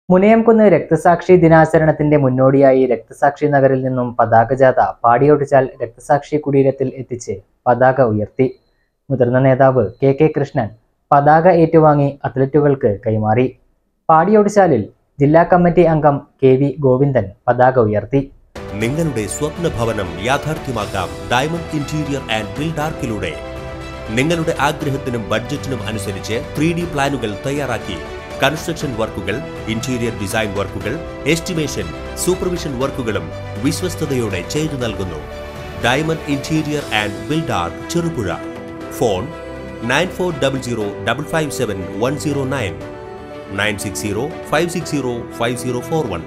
മുനയംകുന്ന് രക്തസാക്ഷി ദിനാചരണത്തിന്റെ മുന്നോടിയായി രക്തസാക്ഷി നഗറിൽ നിന്നും പതാക ജാഥ പാടിയൊട്ടിച്ചാൽ രക്തസാക്ഷി കുടീരത്തിൽ എത്തിച്ച് പതാക ഉയർത്തി മുതിർന്ന നേതാവ് കെ കെ കൃഷ്ണൻ പതാക ഏറ്റുവാങ്ങി അത്ലറ്റുകൾക്ക് കൈമാറി പാടിയൊടിച്ചാലിൽ ജില്ലാ കമ്മിറ്റി അംഗം കെ വി ഗോവിന്ദൻ പതാക ഉയർത്തി നിങ്ങളുടെ സ്വപ്ന ഭവനം യാഥാർത്ഥ്യമാക്കാം ഡയമണ്ട് ഇന്റീരിയർ ആൻഡ് ബിൽഡാർക്കിലൂടെ നിങ്ങളുടെ ആഗ്രഹത്തിനും ബഡ്ജറ്റിനും അനുസരിച്ച് ത്രീ ഡി പ്ലാനുകൾ തയ്യാറാക്കി കൺസ്ട്രക്ഷൻ വർക്കുകൾ ഇന്റീരിയർ ഡിസൈൻ വർക്കുകൾ എസ്റ്റിമേഷൻ സൂപ്പർവിഷൻ വർക്കുകളും വിശ്വസ്തയോടെ ചെയ്തു നൽകുന്നു diamond interior and Buildark Cherupuzha phone nine four double zero double five seven one zero nine nine six zero five six zero five zero four one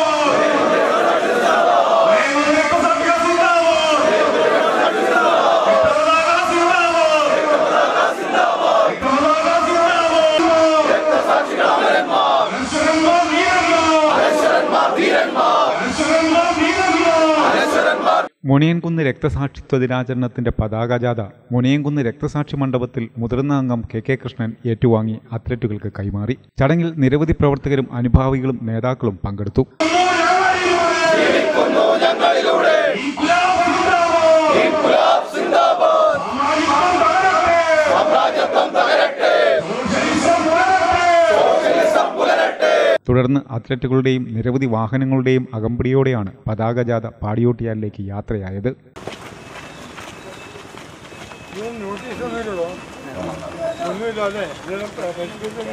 Muniyankunnu രക്തസാക്ഷിത്വ ദിനാചരണത്തിന്റെ പതാകജാഥ മുണിയൻകുന്ന് രക്തസാക്ഷി മണ്ഡപത്തിൽ മുതിർന്ന അംഗം കെ കെ കൃഷ്ണൻ ഏറ്റുവാങ്ങി അത്ലറ്റുകൾക്ക് കൈമാറി ചടങ്ങിൽ നിരവധി പ്രവർത്തകരും അനുഭാവികളും നേതാക്കളും പങ്കെടുത്തു തുടർന്ന് അത്ലറ്റുകളുടെയും നിരവധി വാഹനങ്ങളുടെയും അകമ്പടിയോടെയാണ് പതാകജാഥ പാടിയോട്ടിയാലിലേക്ക് യാത്രയായത് നോട്ടീസ് ഒന്നുമില്ലല്ലോ ഒന്നുമില്ല അല്ലേ ഇതിലും പരിഷ്കരിച്ചൊന്നും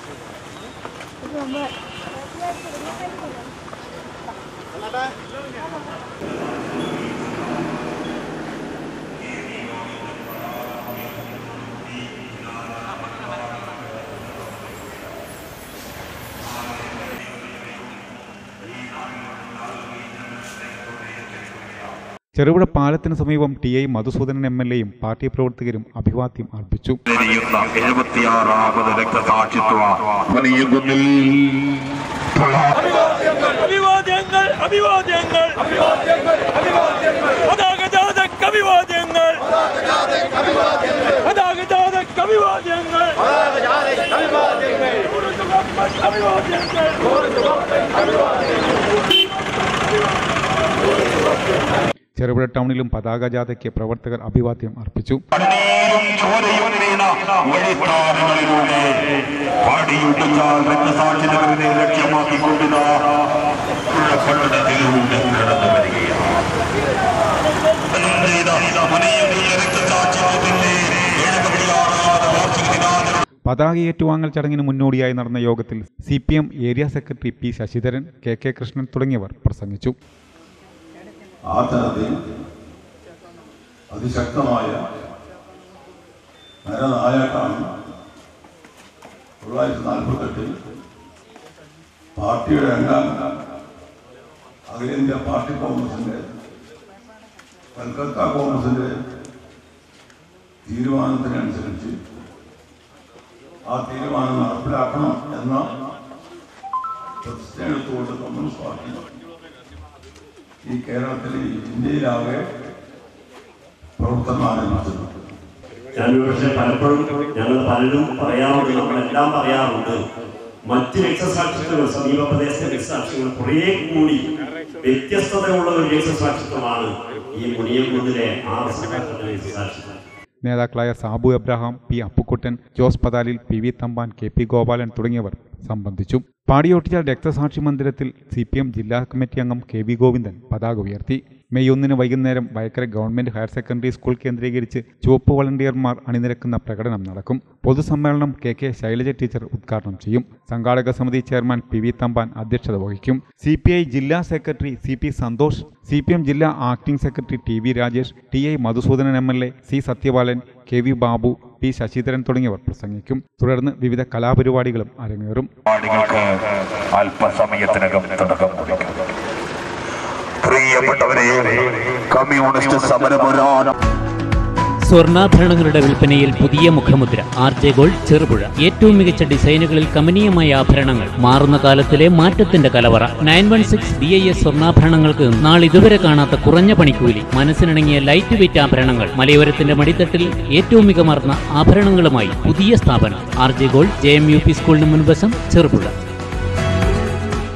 ചെറുപുഴ പാലത്തിന് സമീപം T I Madhusoodanan M L എയും പാർട്ടി പ്രവർത്തകരും അഭിവാദ്യം അർപ്പിച്ചു ചെയ്യുന്ന എഴുപത്തിയാറാമത് രക്തസാക്ഷിത്വ മണിയകുന്നിൽ അഭിവാദ്യങ്ങൾ അഭിവാദ്യങ്ങൾ പതാകജാതക്ക് അഭിവാദ്യങ്ങൾ പതാകജാതക്ക് അഭിവാദ്യങ്ങൾ അഭിവാദ്യങ്ങൾ ചെറുപുഴ ടൗണിലും പതാകജാഥയ്ക്ക് പ്രവർത്തകർ അഭിവാദ്യം അർപ്പിച്ചു കണ്ണീരും ചോരയും വീണ വഴിത്താരങ്ങളിലൂടെ പാടിയുട്ടിച്ചാൽ രക്തസാക്ഷി നഗരനെ ലക്ഷ്യമാക്കിക്കൊണ്ടിതാ പട്ടണത്തിലൂടെ കടന്നു വരികയാണ് ഇതാ മണിയകുന്നിലെ രക്തസാക്ഷിത്വത്തിന്റെ എഴുപത്തിയാറാമത് വാർഷിക ദിനാചരണം പതാക ഏറ്റുവാങ്ങൽ ചടങ്ങിന് മുന്നോടിയായി നടന്ന യോഗത്തിൽ C P M area secretary P Sasidharan K K Krishnan തുടങ്ങിയവർ പ്രസംഗിച്ചു ആ തരത്തിൽ അതിശക്തമായ നരനായാട്ടാണ് തൊള്ളായിരത്തി നാൽപ്പത്തെട്ടിൽ പാർട്ടിയുടെ രണ്ടാം അഖിലേന്ത്യാ പാർട്ടി കോൺഗ്രസിന്റെ കൽക്കത്ത കോൺഗ്രസിന്റെ തീരുമാനത്തിനനുസരിച്ച് ആ തീരുമാനം നടപ്പിലാക്കണം എന്ന പ്രതിജ്ഞ എടുത്തുകൊണ്ട് കമ്മ്യൂണിസ്റ്റ് പാർട്ടി ഈ കേരളത്തിൽ ഈ ഇന്ത്യയിലാകെ പ്രവർത്തനം ആരംഭിച്ചത് ഞാൻ പക്ഷെ പലപ്പോഴും ഞങ്ങൾ പലരും പറയാറുണ്ട് നമ്മളെല്ലാം പറയാറുണ്ട് മറ്റ് രക്തസാക്ഷിത്വങ്ങൾ സമീപ പ്രദേശത്തെ രക്തസാക്ഷികൾ കുറേ കൂടി വ്യത്യസ്തതയുള്ള ഒരു രക്തസാക്ഷിത്വമാണ് ഈ മുനിയംകുന്നിലെ ആറ് സഹകരണ രക്തസാക്ഷിത്വം നേതാക്കളായ Sabu Abraham P Appukuttan Jose Pathalil P V Thampan K P Gopalan തുടങ്ങിയവർ സംബന്ധിച്ചു പാടിയൊട്ടിച്ചാൽ രക്തസാക്ഷി മന്ദിരത്തിൽ സി പി എം ജില്ലാ കമ്മിറ്റി അംഗം കെ വി ഗോവിന്ദൻ പതാക ഉയർത്തി മെയ് ഒന്നിന് വൈകുന്നേരം Vayakkara government higher secondary school കേന്ദ്രീകരിച്ച് ചുവപ്പ് വളണ്ടിയർമാർ അണിനിരക്കുന്ന പ്രകടനം നടക്കും പൊതുസമ്മേളനം കെ കെ ശൈലജ ടീച്ചർ ഉദ്ഘാടനം ചെയ്യും സംഘാടക സമിതി ചെയർമാൻ പി വി തമ്പാൻ അധ്യക്ഷത വഹിക്കും സി പി ഐ ജില്ലാ secretary C P Santhosh C P M ജില്ലാ acting secretary T V Rajesh T I Madhusoodanan M L A C Sathyapalan K V Babu P Sasidharan തുടങ്ങിയവർ പ്രസംഗിക്കും തുടർന്ന് വിവിധ കലാപരിപാടികളും അരങ്ങേറും പരിപാടികൾക്ക് അല്പസമയത്തിനകം തുടക്കം കുറിക്കും പ്രിയപ്പെട്ടവരെ കമ്മ്യൂണിസ്റ്റ് സമരപോരാട്ടം സ്വർണ്ണാഭരണങ്ങളുടെ വിൽപ്പനയിൽ പുതിയ മുഖമുദ്ര ആർ ജെ ഗോൾഡ് ചെറുപുഴ ഏറ്റവും മികച്ച ഡിസൈനുകളിൽ കമനീയമായ ആഭരണങ്ങൾ മാറുന്ന കാലത്തിലെ മാറ്റത്തിന്റെ കലവറ nine one six B I S സ്വർണ്ണാഭരണങ്ങൾക്ക് നാളിതുവരെ കാണാത്ത കുറഞ്ഞ പണിക്കൂലി മനസ്സിനിണങ്ങിയ ലൈറ്റ് വെയിറ്റ് ആഭരണങ്ങൾ മലയോരത്തിന്റെ മടിത്തട്ടിൽ ഏറ്റവും മികമാർന്ന ആഭരണങ്ങളുമായി പുതിയ സ്ഥാപനം R J gold J M U P സ്കൂളിന് മുൻവശം ചെറുപുഴ